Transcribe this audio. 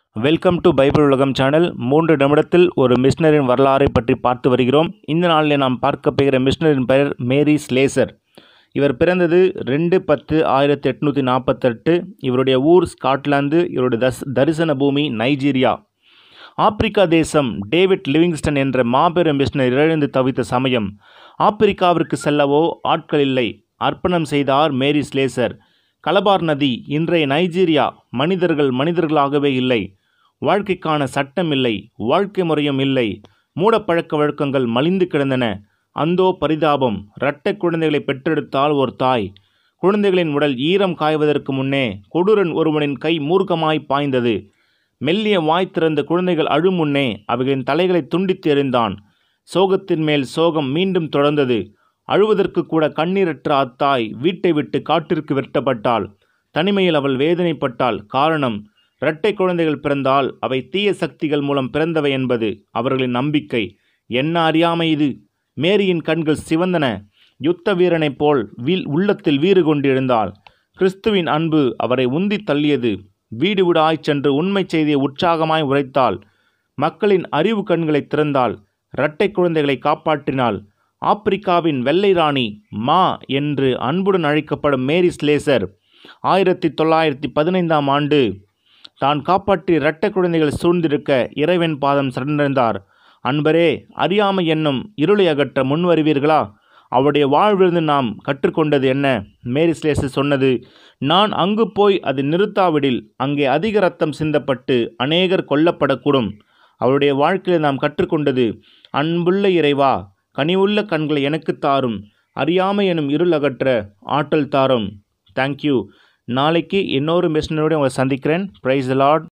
welcome to Bible உலகம் channel மூன்று நிமிடத்தில் ஒரு மிஷினரின் வரலாறை பற்றி பார்த்து வருகிறோம் இந்த நாளில் நாம் பார்க்க போகிற மிஷினரின் பெயர் மேரி ஸ்லேசர் இவர் பிறந்தது ரெண்டு பத்து ஆயிரத்தி எட்நூற்றி நாற்பத்தெட்டு இவருடைய ஊர் ஸ்காட்லாந்து இவருடைய தஸ் தரிசன பூமி நைஜீரியா ஆப்பிரிக்கா தேசம் டேவிட் லிவிங்ஸ்டன் என்ற மாபெரும் மிஷினர் இழந்து தவித்த சமயம் ஆப்பிரிக்காவிற்கு செல்லவோ ஆட்கள் இல்லை அர்ப்பணம் செய்தார் மேரி ஸ்லேசர் கலபார் நதி இன்றைய நைஜீரியா மனிதர்கள் மனிதர்களாகவே இல்லை வாழ்க்கைக்கான சட்டம் இல்லை வாழ்க்கை முறையும் இல்லை மூடப்பழக்க வழக்கங்கள் மலிந்து கிடந்தன அந்தோ பரிதாபம் இரட்டை குழந்தைகளை பெற்றெடுத்தால் ஒரு தாய் குழந்தைகளின் உடல் ஈரம் காய்வதற்கு முன்னே கொடூரன் ஒருவனின் கை மூர்க்கமாய் பாய்ந்தது மெல்லிய வாய் திறந்த குழந்தைகள் அழும் முன்னே அவைகளின் தலைகளை துண்டித்து எறிந்தான் சோகத்தின் மேல் சோகம் மீண்டும் தொடர்ந்தது அழுவதற்கு கூட கண்ணீரற்ற அத்தாய் வீட்டை விட்டு காட்டிற்கு விரட்டப்பட்டாள் தனிமையில் அவள் வேதனைப்பட்டாள் காரணம் இரட்டை குழந்தைகள் பிறந்தால் அவை தீய சக்திகள் மூலம் பிறந்தவை என்பது அவர்களின் நம்பிக்கை என்ன அறியாமை இது மேரியின் கண்கள் சிவந்தன யுத்த வீரனைப் போல் வீல் உள்ளத்தில் வீறு கொண்டிருந்தாள் கிறிஸ்துவின் அன்பு அவரை உந்தி தள்ளியது வீடு வீடாய்ச் சென்று உண்மை செய்தியை உற்சாகமாய் உரைத்தாள் மக்களின் அறிவு கண்களை திறந்தாள் இரட்டை குழந்தைகளை காப்பாற்றினாள் ஆப்பிரிக்காவின் வெள்ளை ராணி மா என்று அன்புடன் அழைக்கப்படும் மேரி ஸ்லேசர் ஆயிரத்தி தொள்ளாயிரத்தி பதினைந்தாம் ஆண்டு தான் காப்பாற்றிய இரட்டை குழந்தைகள் சூழ்ந்திருக்க இறைவன் பாதம் சரணடைந்தார் அன்பரே அறியாமை என்னும் இருளை அகற்ற முன்வருவீர்களா அவருடைய வாழ்விலிருந்து நாம் கற்றுக்கொண்டது என்ன மேரி ஸ்லேசர் சொன்னது நான் அங்கு போய் அது நிறுத்தாவிடில் அங்கே அதிக ரத்தம் சிந்தப்பட்டு அநேகர் கொல்லப்படக்கூடும் அவருடைய வாழ்க்கையில் நாம் கற்றுக்கொண்டது அன்புள்ள இறைவா கனிவுள்ள கண்களை எனக்கு தாரும் அறியாமை எனும் இருள் அகற்ற ஆற்றல் தாரும் தேங்க்யூ நாளைக்கு இன்னொரு மிஷினரோடு உங்களை சந்திக்கிறேன் ப்ரைஸ் லார்ட்